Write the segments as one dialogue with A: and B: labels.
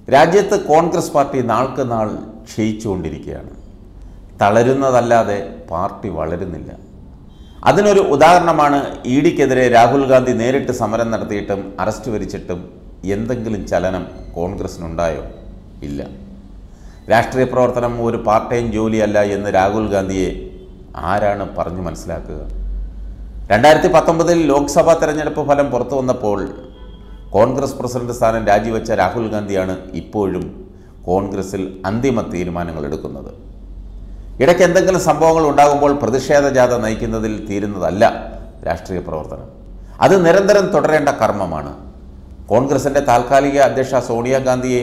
A: രാജ്യത്ത് കോൺഗ്രസ് പാർട്ടി നാൾക്ക് നാൾ ക്ഷയിച്ചുകൊണ്ടിരിക്കുകയാണ് തളരുന്നതല്ലാതെ പാർട്ടി വളരുന്നില്ല അതിനൊരു ഉദാഹരണമാണ് ഇ ഡിക്കെതിരെ രാഹുൽ ഗാന്ധി നേരിട്ട് സമരം നടത്തിയിട്ടും അറസ്റ്റ് വരിച്ചിട്ടും എന്തെങ്കിലും ചലനം കോൺഗ്രസിനുണ്ടായോ ഇല്ല രാഷ്ട്രീയ പ്രവർത്തനം ഒരു പാർട്ട് ടൈം ജോലിയല്ല എന്ന് രാഹുൽ ഗാന്ധിയെ ആരാണ് പറഞ്ഞു മനസ്സിലാക്കുക രണ്ടായിരത്തി പത്തൊമ്പതിൽ ലോക്സഭാ തെരഞ്ഞെടുപ്പ് ഫലം പുറത്തു വന്നപ്പോൾ കോൺഗ്രസ് പ്രസിഡന്റ് സ്ഥാനം രാജിവെച്ച രാഹുൽ ഗാന്ധിയാണ് ഇപ്പോഴും കോൺഗ്രസിൽ അന്തിമ തീരുമാനങ്ങൾ എടുക്കുന്നത് ഇടയ്ക്ക് എന്തെങ്കിലും സംഭവങ്ങൾ ഉണ്ടാകുമ്പോൾ പ്രതിഷേധ ജാഥ നയിക്കുന്നതിൽ തീരുന്നതല്ല രാഷ്ട്രീയ പ്രവർത്തനം അത് നിരന്തരം തുടരേണ്ട കർമ്മമാണ് കോൺഗ്രസിൻ്റെ താൽക്കാലിക അധ്യക്ഷ സോണിയാഗാന്ധിയെ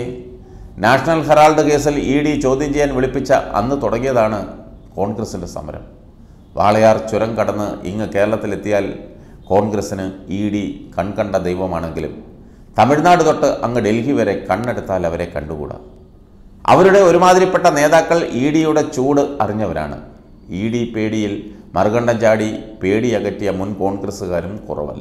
A: നാഷണൽ ഹെറാൾഡ് കേസിൽ ഇ ഡി ചോദ്യം ചെയ്യാൻ വിളിപ്പിച്ച അന്ന് തുടങ്ങിയതാണ് കോൺഗ്രസിൻ്റെ സമരം വാളയാർ ചുരം കടന്ന് ഇങ്ങ് കേരളത്തിലെത്തിയാൽ കോൺഗ്രസ്സിന് ഇ ഡി കൺകണ്ട ദൈവമാണെങ്കിലും തമിഴ്നാട് തൊട്ട് അങ്ങ് ഡൽഹി വരെ കണ്ണെടുത്താൽ അവരെ കണ്ടുകൂടാ അവരുടെ ഒരുമാതിരിപ്പെട്ട നേതാക്കൾ ഇ ഡിയുടെ ചൂട് അറിഞ്ഞവരാണ് ഇ ഡി പേടിയിൽ മറുകണ്ഠം ചാടി പേടി അകറ്റിയ മുൻ കോൺഗ്രസ്സുകാരും കുറവല്ല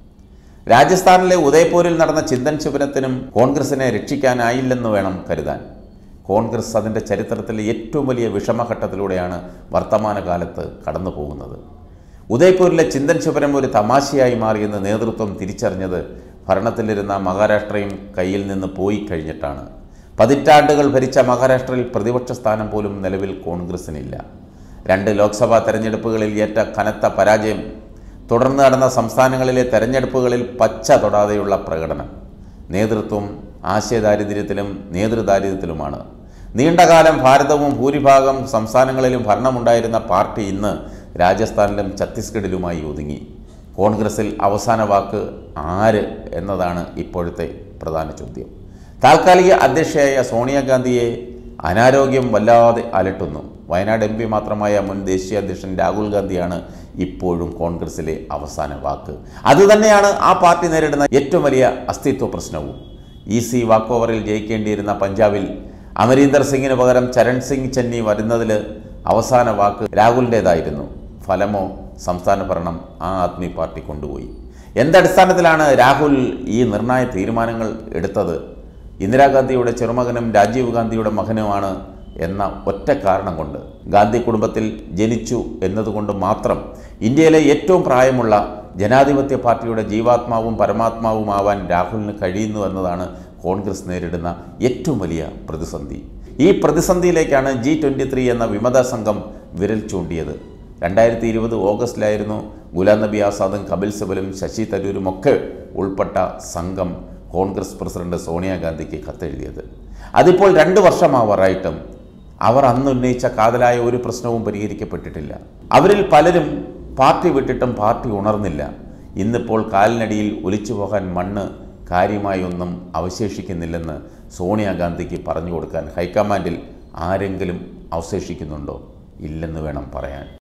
A: രാജസ്ഥാനിലെ ഉദയ്പൂരിൽ നടന്ന ചിന്തൻ ശിബിരത്തിനും കോൺഗ്രസിനെ രക്ഷിക്കാനായില്ലെന്ന് വേണം കരുതാൻ കോൺഗ്രസ് അതിൻ്റെ ചരിത്രത്തിലെ ഏറ്റവും വലിയ വിഷമഘട്ടത്തിലൂടെയാണ് വർത്തമാനകാലത്ത് കടന്നു പോകുന്നത് ഉദയ്പൂരിലെ ചിന്തൻ ശിബിരം ഒരു തമാശയായി മാറിയെന്ന് നേതൃത്വം തിരിച്ചറിഞ്ഞത് ഭരണത്തിലിരുന്ന മഹാരാഷ്ട്രയും കയ്യിൽ നിന്ന് പോയി കഴിഞ്ഞിട്ടാണ് പതിറ്റാണ്ടുകൾ ഭരിച്ച മഹാരാഷ്ട്രയിൽ പ്രതിപക്ഷ സ്ഥാനം പോലും നിലവിൽ കോൺഗ്രസിനില്ല രണ്ട് ലോക്സഭാ തെരഞ്ഞെടുപ്പുകളിൽ ഏറ്റ കനത്ത പരാജയം തുടർന്ന് നടന്ന സംസ്ഥാനങ്ങളിലെ തെരഞ്ഞെടുപ്പുകളിൽ പച്ച തൊടാതെയുള്ള പ്രകടനം നേതൃത്വം ആശയദാരിദ്ര്യത്തിലും നേതൃദാരിദ്ര്യത്തിലുമാണ് നീണ്ടകാലം ഭാരതവും ഭൂരിഭാഗം സംസ്ഥാനങ്ങളിലും ഭരണമുണ്ടായിരുന്ന പാർട്ടി ഇന്ന് രാജസ്ഥാനിലും ഛത്തീസ്ഗഡിലുമായി ഒതുങ്ങി കോൺഗ്രസിൽ അവസാന വാക്ക് ആര് എന്നതാണ് ഇപ്പോഴത്തെ പ്രധാന ചോദ്യം താൽക്കാലിക അധ്യക്ഷയായ സോണിയാഗാന്ധിയെ അനാരോഗ്യം വല്ലാതെ അലട്ടുന്നു വയനാട് എം പി മാത്രമായ മുൻ ദേശീയ അധ്യക്ഷൻ രാഹുൽ ഗാന്ധിയാണ് ഇപ്പോഴും കോൺഗ്രസിലെ അവസാന വാക്ക് അതുതന്നെയാണ് ആ പാർട്ടി നേരിടുന്ന ഏറ്റവും വലിയ അസ്തിത്വ പ്രശ്നവും ഇ സി വാക്ക് ഓവറിൽ ജയിക്കേണ്ടിയിരുന്ന പഞ്ചാബിൽ അമരീന്ദർ സിംഗിന് പകരം ചരൺ സിംഗ് ചെന്നി വരുന്നതിൽ അവസാന വാക്ക് രാഹുലിൻ്റേതായിരുന്നു ഫലമോ സംസ്ഥാന ഭരണം ആ ആദ്മി പാർട്ടി കൊണ്ടുപോയി എന്തടിസ്ഥാനത്തിലാണ് രാഹുൽ ഈ നിർണായ തീരുമാനങ്ങൾ എടുത്തത് ഇന്ദിരാഗാന്ധിയുടെ ചെറുമകനും രാജീവ് ഗാന്ധിയുടെ മകനുമാണ് എന്ന ഒറ്റ കാരണം കൊണ്ട് ഗാന്ധി കുടുംബത്തിൽ ജനിച്ചു എന്നതുകൊണ്ട് മാത്രം ഇന്ത്യയിലെ ഏറ്റവും പ്രായമുള്ള ജനാധിപത്യ പാർട്ടിയുടെ ജീവാത്മാവും പരമാത്മാവുമാവാൻ രാഹുലിന് കഴിയുന്നു എന്നതാണ് കോൺഗ്രസ് നേരിടുന്ന ഏറ്റവും വലിയ പ്രതിസന്ധി ഈ പ്രതിസന്ധിയിലേക്കാണ് ജി ട്വൻ്റി ത്രീ എന്ന വിമത സംഘം വിരൽ ചൂണ്ടിയത് രണ്ടായിരത്തി ഇരുപത് ഓഗസ്റ്റിലായിരുന്നു ഗുലാം നബി ആസാദും കപിൽ സിബലും ശശി തരൂരും ഒക്കെ ഉൾപ്പെട്ട സംഘം കോൺഗ്രസ് പ്രസിഡന്റ് സോണിയാഗാന്ധിക്ക് കത്തെഴുതിയത് അതിപ്പോൾ രണ്ട് വർഷമാവാറായിട്ടും അവർ അന്ന് ഉന്നയിച്ച കാതലായ ഒരു പ്രശ്നവും പരിഹരിക്കപ്പെട്ടിട്ടില്ല അവരിൽ പലരും പാർട്ടി വിട്ടിട്ടും പാർട്ടി ഉണർന്നില്ല ഇന്നിപ്പോൾ കാലിനടിയിൽ ഒലിച്ചു പോകാൻ മണ്ണ് കാര്യമായി ഒന്നും അവശേഷിക്കുന്നില്ലെന്ന് സോണിയാഗാന്ധിക്ക് പറഞ്ഞു കൊടുക്കാൻ ഹൈക്കമാൻഡിൽ ആരെങ്കിലും അവശേഷിക്കുന്നുണ്ടോ ഇല്ലെന്ന് വേണം പറയാൻ